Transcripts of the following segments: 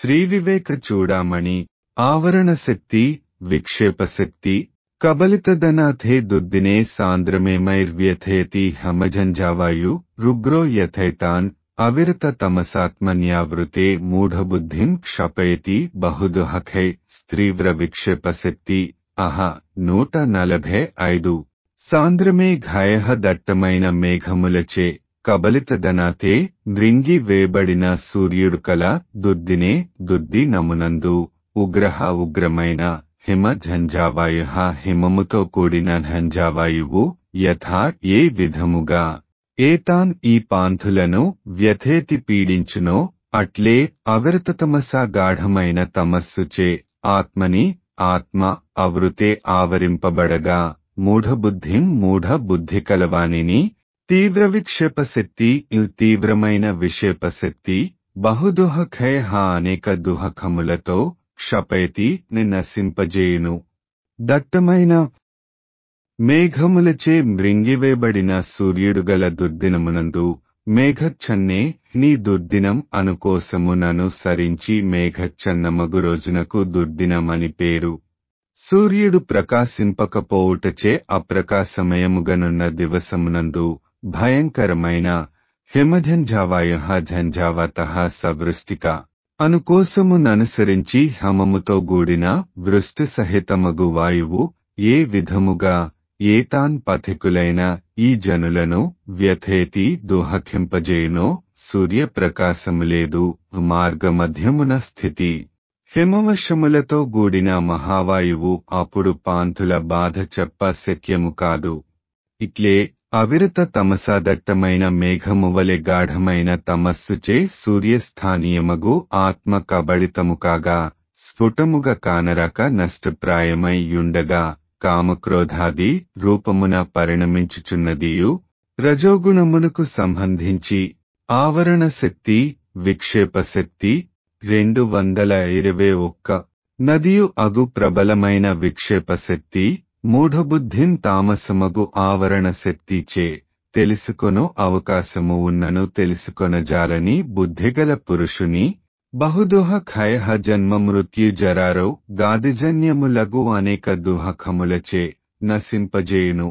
శ్రీవివేక చూడామణి ఆవరణ శక్తి విక్షేప శక్తి కబలితదనాథే దుర్దినే సాంద్రమేమైర్వ్యథేతి హమజంజావాయు రుగ్రో యథైతాన్ అవిరత తమసాత్మన్యావృతే మూఢబుద్ధిం క్షపయతి బహుదుహఖై స్త్రీవ్ర విక్షేప శక్తి అహ నూట నలభై ఐదు సాంద్రమే ఘాయ దట్టమైన మేఘములచే కబలితదనాతే మృంగి వేబడిన సూర్యుడు కల దుర్దినే దుర్ది నమునందు ఉగ్రహ ఉగ్రమైన హిమ ఝంజావాయు హిమముతో కూడిన ఝంజావాయువు యథా ఏ విధముగా ఏతాన్ ఈ పాంథులను వ్యథేతి పీడించునో అట్లే అవిరతతమసా గాఢమైన తమస్సుచే ఆత్మని ఆత్మ అవృతే ఆవరింపబడగా మూఢబుద్ధిం మూఢ బుద్ధి కలవానిని తీవ్ర విక్షేప శక్తి తీవ్రమైన విషేపశక్తి బహుదుహఖయ అనేక దుహఖములతో క్షపయతి నశింపజేయును దట్టమైన మేఘములచే మృంగివేబడిన సూర్యుడుగల దుర్దినమునందు మేఘచ్చన్నే నీ దుర్దినం అనుకోసమునను సరించి మేఘచ్చన్నమగు రోజునకు దుర్దినమని పేరు సూర్యుడు ప్రకాశింపకపోవుటచే అప్రకాశమయముగనున్న దివసమునందు భయంకరమైన హిమఝంఝావాయ ఝంఝావత సవృష్టిక అనుకోసముననుసరించి హమముతో గూడిన వృష్టి సహితమగు వాయువు ఏ విధముగా ఏతాన్ పథికులైన ఈ జనులను వ్యథేతి దుహఖింపజేయునో సూర్యప్రకాశము లేదు మార్గమధ్యమున స్థితి హిమవశములతో గూడిన మహావాయువు అప్పుడు పాంతుల బాధ చెప్ప శక్యము కాదు ఇట్లే అవిరత తమసాదట్టమైన మేఘమువలె గాఢమైన తమస్సుచే సూర్యస్థానీయమగు ఆత్మ కబళితము కాగా స్ఫుటముగా కానరాక నష్టప్రాయమై యుండగా కామక్రోధాది రూపమున పరిణమించుచున్నదియు రజోగుణమునకు సంబంధించి ఆవరణ శక్తి విక్షేప శక్తి రెండు వందల ఇరవై ఒక్క నదియు అగు ప్రబలమైన విక్షేప శక్తి మూఢబుద్ధిం తామసమగు ఆవరణ శక్తిచే తెలుసుకొను అవకాశము ఉన్నను తెలుసుకొనజాలని బుద్ధిగల పురుషుని బహుదుహ ఖయహ జన్మ మృత్యు జరారో గాదిజన్యములగు అనేక దుహఖములచే నశింపజేయును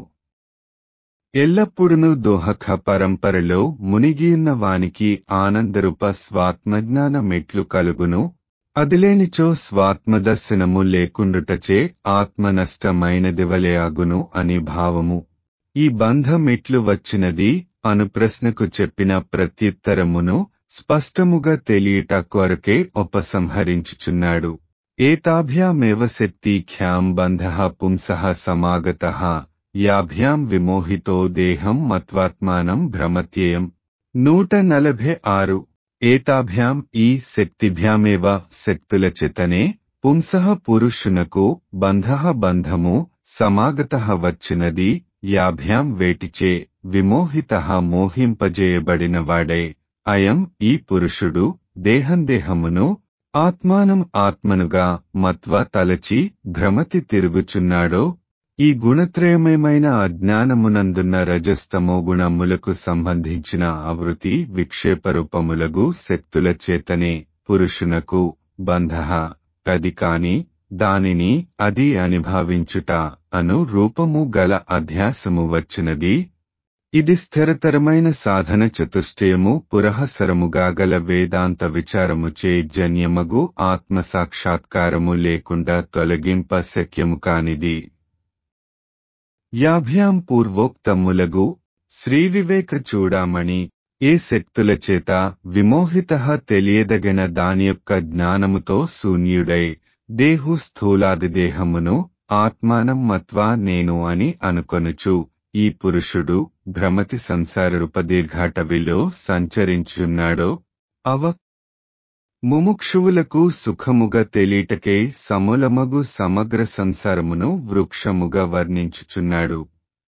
ఎల్లప్పుడును దోహక పరంపరలో మునిగియున్న వానికి ఆనందరూప స్వాత్మజ్ఞాన మెట్లు కలుగును అదిలేనిచో స్వాత్మదర్శనము లేకుండుటచే ఆత్మ నష్టమైనదివలే అగును అని భావము ఈ బంధమెట్లు వచ్చినది అను ప్రశ్నకు చెప్పిన ప్రత్యుత్తరమును స్పష్టముగా తెలియట కొరకే ఉపసంహరించుచున్నాడు ఏతాభ్యామేవ శక్తిఖ్యాం బంధ పుంసః సమాగతః యాభ్యాం విమోహితో దేహం మత్వాత్మానం భ్రమత్యేయం నూట నలభై ఆరు ఏతాభ్యాం ఈ శక్తిభ్యామేవ శక్తుల చేతనే పుంసః పురుషునకు బంధ బంధము సమాగత వచ్చినది యాభ్యాం వేటిచే విమోహిత మోహింపజేయబడినవాడే అయం ఈ పురుషుడు దేహందేహమును ఆత్మానం ఆత్మనుగా మత్వ తలచి భ్రమతి తిరుగుచున్నాడో ఈ గుణత్రయమేమైన అజ్ఞానమునందున్న రజస్తమో గుణములకు సంబంధించిన ఆవృతి విక్షేపరూపములగు శక్తుల చేతనే పురుషునకు బంధ కది కాని దానిని అది అనుభవించుట అను రూపము గల అధ్యాసము వచ్చినది ఇది స్థిరతరమైన సాధన చతుష్టయము పురహసరముగా గల వేదాంత విచారముచే జన్యమగు ఆత్మ సాక్షాత్కారము లేకుండా తొలగింప శక్యము కానిది యాభ్యాం పూర్వోక్తములగు శ్రీవివేక చూడామణి ఏ శక్తుల చేత విమోహిత తెలియదగిన దాని యొక్క జ్ఞానముతో శూన్యుడై దేహు స్థూలాది దేహమును ఆత్మానం మత్వా నేను అని అనుకొనుచు ఈ పురుషుడు భ్రమతి సంసార రూపదీర్ఘాటవిలో సంచరించున్నాడో అవ ముముక్షువులకు సుఖముగా తెలియటకే సమూలమగు సమగ్ర సంసారమును వృక్షముగా వర్ణించుచున్నాడు